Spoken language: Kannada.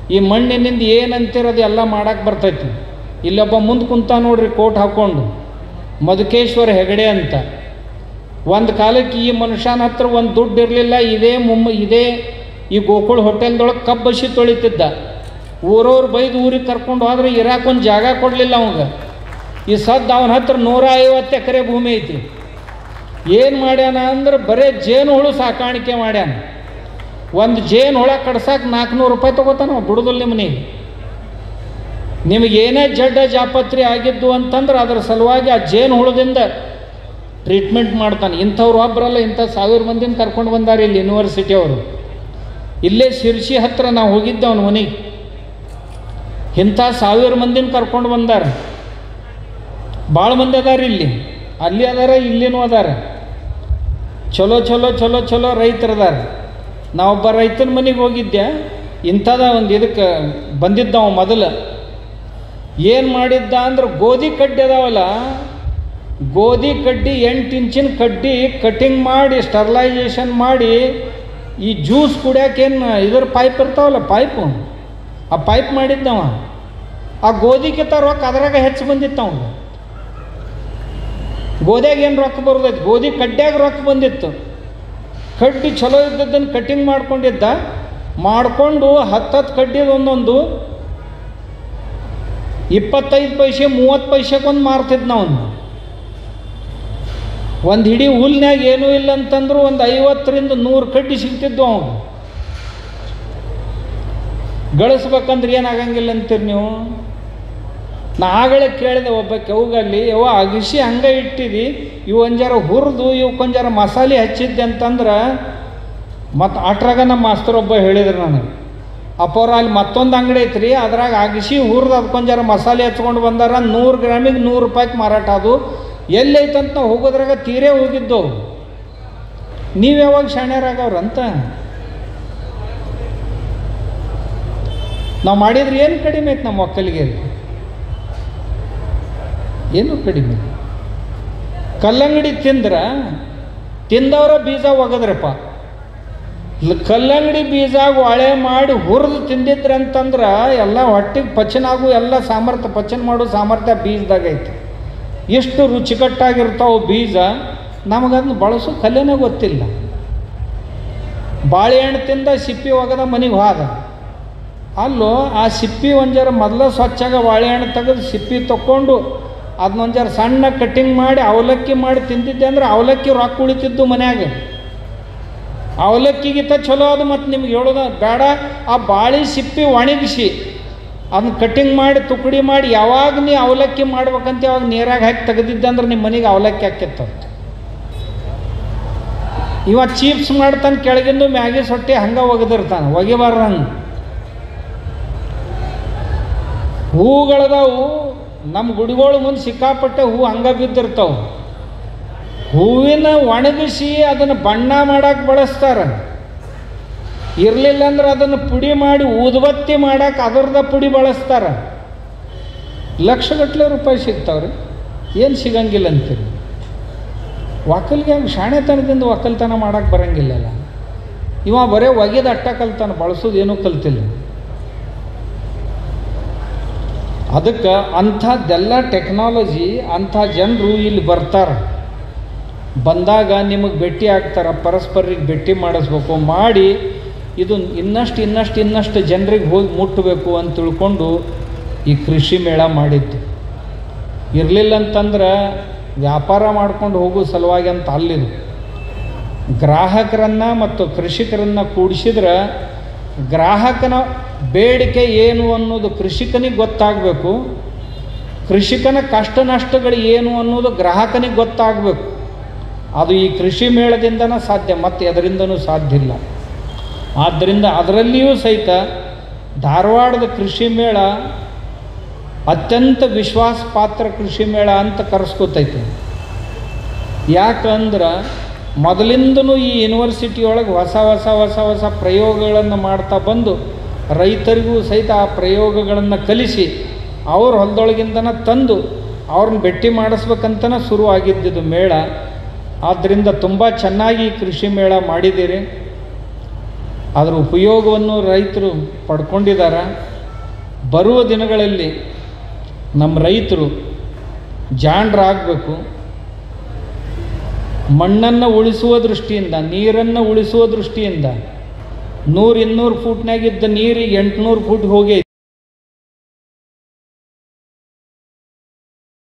ಈ ಮಣ್ಣಿನಿಂದ ಏನಂತಿರೋದು ಎಲ್ಲ ಮಾಡಕ್ಕೆ ಬರ್ತೈತಿ ಇಲ್ಲೊಬ್ಬ ಮುಂದೆ ಕುಂತ ನೋಡ್ರಿ ಕೋಟ್ ಹಾಕ್ಕೊಂಡು ಮಧುಕೇಶ್ವರ ಹೆಗಡೆ ಅಂತ ಒಂದು ಕಾಲಕ್ಕೆ ಈ ಮನುಷ್ಯನ ಹತ್ರ ಒಂದು ದುಡ್ಡು ಇರಲಿಲ್ಲ ಇದೇ ಮುಮ್ಮ ಇದೇ ಈ ಗೋಕುಳ ಹೋಟೆಲ್ದೊಳಗೆ ಕಬ್ಬಸಿ ತೊಳಿತಿದ್ದ ಊರವ್ರು ಬೈದು ಊರಿಗೆ ಕರ್ಕೊಂಡು ಹೋದ್ರೆ ಇರಾಕೊಂದು ಜಾಗ ಕೊಡಲಿಲ್ಲ ಅವಾಗ ಈ ಸದ್ದು ಅವನ ಹತ್ರ ನೂರ ಐವತ್ತು ಎಕರೆ ಭೂಮಿ ಐತಿ ಏನು ಮಾಡ್ಯಾನ ಅಂದ್ರೆ ಬರೇ ಜೇನು ಹುಳು ಸಾಕಾಣಿಕೆ ಮಾಡ್ಯಾನ ಒಂದು ಜೇನು ಹುಳ ಕಡ್ಸಕ್ಕೆ ನಾಲ್ಕುನೂರು ರೂಪಾಯಿ ತೊಗೋತಾನ ಬಿಡುದಿಲ್ಲ ನಿಮ್ಮನಿಗೆ ನಿಮಗೆ ಏನೇ ಜಡ್ಡ ಜಾಪತ್ರಿ ಆಗಿದ್ದು ಅಂತಂದ್ರೆ ಅದ್ರ ಸಲುವಾಗಿ ಆ ಜೇನು ಹುಳದಿಂದ ಟ್ರೀಟ್ಮೆಂಟ್ ಮಾಡ್ತಾನೆ ಇಂಥವ್ರು ಒಬ್ಬರಲ್ಲ ಇಂಥ ಸಾವಿರ ಮಂದಿನ ಕರ್ಕೊಂಡು ಬಂದಾರೆ ಇಲ್ಲಿ ಯೂನಿವರ್ಸಿಟಿ ಅವರು ಇಲ್ಲೇ ಶಿರ್ಸಿ ಹತ್ರ ನಾವು ಹೋಗಿದ್ದೆ ಅವನ ಮನೆಗೆ ಇಂಥ ಸಾವಿರ ಮಂದಿನ ಕರ್ಕೊಂಡು ಬಂದಾರ ಭಾಳ ಮಂದಿ ಅದಾರ ಇಲ್ಲಿ ಅಲ್ಲಿ ಅದಾರ ಇಲ್ಲಿನೂ ಅದಾರ ಚಲೋ ಚಲೋ ಚಲೋ ಚಲೋ ರೈತರು ಅದಾರ ನಾವೊಬ್ಬ ರೈತನ ಮನೆಗೆ ಹೋಗಿದ್ದೆ ಇಂಥದ ಒಂದು ಇದಕ್ಕೆ ಬಂದಿದ್ದವ ಮೊದಲು ಏನು ಮಾಡಿದ್ದ ಅಂದ್ರೆ ಗೋಧಿ ಕಡ್ಡಿ ಅದಾವಲ್ಲ ಗೋಧಿ ಕಡ್ಡಿ ಎಂಟು ಇಂಚಿನ ಕಡ್ಡಿ ಕಟಿಂಗ್ ಮಾಡಿ ಸ್ಟರ್ಲೈಜೇಷನ್ ಮಾಡಿ ಈ ಜ್ಯೂಸ್ ಕುಡಿಯೋಕೇನು ಇದ್ರ ಪೈಪ್ ಇರ್ತಾವಲ್ಲ ಪೈಪು ಆ ಪೈಪ್ ಮಾಡಿದ್ದವ ಆ ಗೋಧಿಗಿಂತ ರೊಕ್ಕ ಅದ್ರಾಗ ಹೆಚ್ಚು ಬಂದಿತ್ತು ಅವ್ನು ಗೋದ್ಯಾಗ ಏನು ರೊಕ್ಕ ಬರೋದೈತಿ ಗೋಧಿ ಕಡ್ಡ್ಯಾಗ ರೊಕ್ಕ ಬಂದಿತ್ತು ಕಡ್ಡಿ ಚಲೋ ಇದ್ದದ್ದನ್ನು ಕಟ್ಟಿಂಗ್ ಮಾಡ್ಕೊಂಡಿದ್ದ ಮಾಡಿಕೊಂಡು ಹತ್ತತ್ತು ಕಡ್ಡಿದು ಒಂದೊಂದು ಇಪ್ಪತ್ತೈದು ಪೈಸೆ ಮೂವತ್ತು ಪೈಸೆಗೊಂದು ಮಾರ್ತಿದ್ದ ನಾವು ಒಂದು ಹಿಡಿ ಹುಲ್ನ್ಯಾಗ ಏನೂ ಇಲ್ಲ ಅಂತಂದ್ರು ಒಂದು ಐವತ್ತರಿಂದ ನೂರು ಕಡ್ಡಿ ಸಿಗ್ತಿದ್ವು ಅವನು ಗಳಿಸ್ಬೇಕಂದ್ರೆ ಏನಾಗಂಗಿಲ್ಲ ಅಂತೀರಿ ನೀವು ನಾ ಆಗಲೇ ಕೇಳಿದೆ ಒಬ್ಬ ಕೆವುಗಲ್ಲಿ ಯವ್ವ ಅಗಿಸಿ ಹಂಗೆ ಇಟ್ಟಿದಿ ಇವು ಒಂಜಾರ ಹುರಿದು ಇವಕ್ಕೊಂಜಾರ ಮಸಾಲೆ ಹಚ್ಚಿದ್ದೆ ಅಂತಂದ್ರೆ ಮತ್ತು ಅಟ್ರಾಗ ನಮ್ಮ ಮಾಸ್ತರೊಬ್ಬ ಹೇಳಿದ್ರು ನನಗೆ ಅಪ್ಪವ್ರ ಅಲ್ಲಿ ಮತ್ತೊಂದು ಅಂಗಡಿ ಐತ್ರಿ ಅದ್ರಾಗ ಅಗಿಸಿ ಹುರಿದು ಅದಕ್ಕೊಂಜಾರ ಮಸಾಲೆ ಹಚ್ಕೊಂಡು ಬಂದಾರ ನೂರು ಗ್ರಾಮಿಗೆ ನೂರು ರೂಪಾಯಿಗೆ ಮಾರಾಟ ಅದು ಎಲ್ಲೈತಂತ ನಾವು ಹೋಗೋದ್ರಾಗ ತೀರೇ ಹೋಗಿದ್ದು ನೀವು ಯಾವಾಗ ಶಾಣ್ಯರಾಗವ್ರಂತ ನಾವು ಮಾಡಿದ್ರೆ ಏನು ಕಡಿಮೆ ಐತೆ ನಮ್ಮ ಮಕ್ಕಳಿಗೆ ಏನು ಕಡಿಮೆ ಕಲ್ಲಂಗಡಿ ತಿಂದ್ರೆ ತಿಂದವರ ಬೀಜ ಒಗದ್ರಪ್ಪ ಲ್- ಕಲ್ಲಂಗಡಿ ಬೀಜ ಒಳೆ ಮಾಡಿ ಹುರಿದು ತಿಂದಿದ್ರೆ ಅಂತಂದ್ರೆ ಎಲ್ಲ ಹೊಟ್ಟೆಗೆ ಪಚನ ಆಗು ಎಲ್ಲ ಸಾಮರ್ಥ್ಯ ಪಚನ ಮಾಡೋ ಸಾಮರ್ಥ್ಯ ಬೀಜದಾಗ ಐತಿ ಎಷ್ಟು ರುಚಿಕಟ್ಟಾಗಿರ್ತಾವೆ ಬೀಜ ನಮಗದನ್ನ ಬಳಸೋ ಕಲೆನೇ ಗೊತ್ತಿಲ್ಲ ಬಾಳೆಹಣ್ಣು ತಿಂದ ಸಿಪ್ಪಿ ಒಗದ ಮನೆಗೆ ಹೋದ ಅಲ್ಲೋ ಆ ಸಿಪ್ಪಿ ಒಂಜಾರ ಮೊದಲ ಸ್ವಚ್ಛಾಗ ಬಾಳೆಹಣ್ಣು ತೆಗೆದು ಸಿಪ್ಪಿ ತಕ್ಕೊಂಡು ಅದನ್ನೊಂಜಾರ ಸಣ್ಣ ಕಟ್ಟಿಂಗ್ ಮಾಡಿ ಅವಲಕ್ಕಿ ಮಾಡಿ ತಿಂತಿದ್ದೆ ಅಂದ್ರೆ ಅವಲಕ್ಕಿ ರೊಕ್ಕ ಉಳಿತಿದ್ದು ಮನ್ಯಾಗ ಅವಲಕ್ಕಿಗಿಂತ ಚಲೋ ಅದು ಮತ್ತು ನಿಮ್ಗೆ ಹೇಳೋದು ಬೇಡ ಆ ಬಾಳೆ ಸಿಪ್ಪಿ ಒಣಗಿಸಿ ಅದನ್ನ ಕಟ್ಟಿಂಗ್ ಮಾಡಿ ತುಕಡಿ ಮಾಡಿ ಯಾವಾಗ ನೀ ಅವಲಕ್ಕಿ ಮಾಡ್ಬೇಕಂತ ಯಾವಾಗ ನೀರಾಗ ಹಾಕಿ ತೆಗೆದಿದ್ದೆ ಅಂದ್ರೆ ನಿಮ್ಮ ಮನೆಗೆ ಅವಲಕ್ಕಿ ಹಾಕಿತ್ತಂತ ಇವ ಚೀಪ್ಸ್ ಮಾಡ್ತಾನೆ ಕೆಳಗಿಂದು ಮ್ಯಾಗಿ ಸೊಟ್ಟಿ ಹಂಗೆ ಒಗೆದಿರ್ತಾನೆ ಒಗಿಬಾರ್ದು ಹಂಗೆ ಹೂಗಳದಾವು ನಮ್ಮ ಗುಡಿಗಳು ಮುಂದೆ ಸಿಕ್ಕಾಪಟ್ಟೆ ಹೂ ಹಂಗೆ ಬಿದ್ದಿರ್ತಾವೆ ಹೂವಿನ ಒಣಗಿಸಿ ಅದನ್ನು ಬಣ್ಣ ಮಾಡಕ್ಕೆ ಬಳಸ್ತಾರೆ ಇರಲಿಲ್ಲ ಅಂದ್ರೆ ಅದನ್ನು ಪುಡಿ ಮಾಡಿ ಊದುಬತ್ತಿ ಮಾಡಕ್ಕೆ ಅದರದ ಪುಡಿ ಬಳಸ್ತಾರೆ ಲಕ್ಷಗಟ್ಟಲೆ ರೂಪಾಯಿ ಸಿಗ್ತಾವ್ರಿ ಏನು ಸಿಗಂಗಿಲ್ಲ ಅಂತೀರಿ ಒಕ್ಕಲ್ಗೆ ಹಂಗೆ ಶಾಣೆತನದಿಂದ ಒಕ್ಕಲ್ತನ ಮಾಡಕ್ಕೆ ಬರಂಗಿಲ್ಲಲ್ಲ ಇವ ಬರೇ ಒಗೆದ ಅಟ್ಟ ಕಲ್ತಾನ ಬಳಸೋದು ಏನೂ ಕಲ್ತಿಲ್ಲ ಅದಕ್ಕೆ ಅಂಥದ್ದೆಲ್ಲ ಟೆಕ್ನಾಲಜಿ ಅಂಥ ಜನರು ಇಲ್ಲಿ ಬರ್ತಾರೆ ಬಂದಾಗ ನಿಮಗೆ ಭೇಟಿ ಆಗ್ತಾರೆ ಪರಸ್ಪರಿಗೆ ಭೇಟಿ ಮಾಡಿಸ್ಬೇಕು ಮಾಡಿ ಇದು ಇನ್ನಷ್ಟು ಇನ್ನಷ್ಟು ಇನ್ನಷ್ಟು ಜನರಿಗೆ ಹೋಗಿ ಮುಟ್ಟಬೇಕು ಅಂತ ತಿಳ್ಕೊಂಡು ಈ ಕೃಷಿ ಮೇಳ ಮಾಡಿದ್ದು ಇರಲಿಲ್ಲ ಅಂತಂದ್ರೆ ವ್ಯಾಪಾರ ಮಾಡ್ಕೊಂಡು ಹೋಗೋ ಸಲುವಾಗಿ ಅಂತ ಅಲ್ಲಿದು ಗ್ರಾಹಕರನ್ನು ಮತ್ತು ಕೃಷಿಕರನ್ನು ಕೂಡಿಸಿದ್ರೆ ಗ್ರಾಹಕನ ಬೇಡಿಕೆ ಏನು ಅನ್ನೋದು ಕೃಷಿಕನಿಗೆ ಗೊತ್ತಾಗಬೇಕು ಕೃಷಿಕನ ಕಷ್ಟ ನಷ್ಟಗಳು ಏನು ಅನ್ನೋದು ಗ್ರಾಹಕನಿಗೆ ಗೊತ್ತಾಗಬೇಕು ಅದು ಈ ಕೃಷಿ ಮೇಳದಿಂದನೇ ಸಾಧ್ಯ ಮತ್ತು ಎದರಿಂದನೂ ಸಾಧ್ಯ ಇಲ್ಲ ಆದ್ದರಿಂದ ಅದರಲ್ಲಿಯೂ ಸಹಿತ ಧಾರವಾಡದ ಕೃಷಿ ಮೇಳ ಅತ್ಯಂತ ವಿಶ್ವಾಸ ಪಾತ್ರ ಕೃಷಿ ಮೇಳ ಅಂತ ಕರೆಸ್ಕೊತೈತೆ ಯಾಕಂದ್ರೆ ಮೊದಲಿಂದನೂ ಈ ಯೂನಿವರ್ಸಿಟಿ ಒಳಗೆ ಹೊಸ ಹೊಸ ಹೊಸ ಹೊಸ ಪ್ರಯೋಗಗಳನ್ನು ಮಾಡ್ತಾ ಬಂದು ರೈತರಿಗೂ ಸಹಿತ ಆ ಪ್ರಯೋಗಗಳನ್ನು ಕಲಿಸಿ ಅವ್ರ ಹೊಲದೊಳಗಿಂದನ ತಂದು ಅವ್ರನ್ನ ಭೇಟಿ ಮಾಡಿಸ್ಬೇಕಂತನ ಶುರು ಆಗಿದ್ದಿದ್ದು ಮೇಳ ಆದ್ದರಿಂದ ತುಂಬ ಚೆನ್ನಾಗಿ ಈ ಕೃಷಿ ಮೇಳ ಮಾಡಿದ್ದೀರಿ ಅದರ ಉಪಯೋಗವನ್ನು ರೈತರು ಪಡ್ಕೊಂಡಿದ್ದಾರೆ ಬರುವ ದಿನಗಳಲ್ಲಿ ನಮ್ಮ ರೈತರು ಜಾಣರಾಗಬೇಕು ಮಣ್ಣನ್ನು ಉಳಿಸುವ ದೃಷ್ಟಿಯಿಂದ ನೀರನ್ನು ಉಳಿಸುವ ದೃಷ್ಟಿಯಿಂದ ನೂರು ಇನ್ನೂರು ಫೂಟ್ನಾಗಿದ್ದ ನೀರಿಗೆ ಎಂಟುನೂರು ಫೂಟ್ಗೆ ಹೋಗಿ